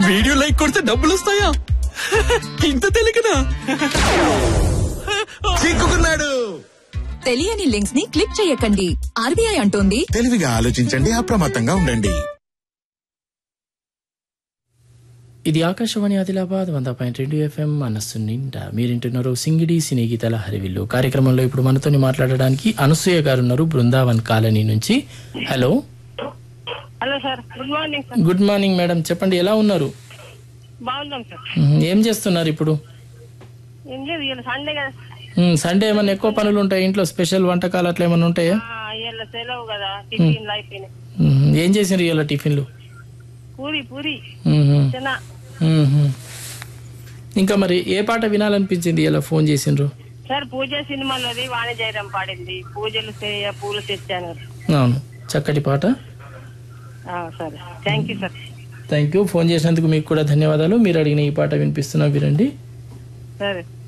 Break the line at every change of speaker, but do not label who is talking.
Video like కొడితే డబ్బులు వస్తాయా ఇంత తెలియకనా
చిక్కుకున్నాడు
తెలియని లింక్స్ ని క్లిక్ చేయకండి ఆర్బీఐ అంటోంది
తెలివిగా ఆలోచించండి అప్రమత్తంగా ఉండండి
ఇది ఆకాశవాణి ఆదిలాబాద్ వంద పాయింట్ రెండు ఎఫ్ఎం మనస్సు నిండా మీరింటున్నారు సింగిడి సినీ గీతాల హరివిల్లు కార్యక్రమంలో ఇప్పుడు మనతోని మాట్లాడడానికి అనసూయ గారు ఉన్నారు బృందావన్ కాలనీ నుంచి hello
hello sir good morning sir
good morning madam చెప్పండి ఎలా ఉన్నారు
బాగున్నాం సార్
మ్మ్, ఏం చేస్తున్నారు ఇప్పుడు
ఏం లేదు ఇవాళ సండే కదా
మ్మ్, సండే ఏమైనా ఎక్కువ పనులు ఉంటాయి ఇంట్లో స్పెషల్ వంటకాలు అట్లా ఏమైనా ఉంటాయా
ఆ, ఇవాళ సెలవు కదా టిఫిన్లు అయిపోయినాయి
మ్మ్, ఏం చేసిండ్రు ఇలా టిఫిన్లు
పూరి పూరి
మ్మ్,
చిన్న
మ్మ్. ఇంకా మరి ఏ పాట వినాలనిపించింది ఇలా ఫోన్ చేసిండ్రు
సార్ పూజ సినిమాలోది వాణిజ్యరం పాడింది పూజలు చేయ పూలు తెచ్చాను
అవును చక్కటి పాట
ఆ, సరే thank you sir
thank you phone చేసినందుకు మీకు కూడా ధన్యవాదాలు మీరు అడిగిన ఈ పాట వినిపిస్తున్నా వినండి
సరే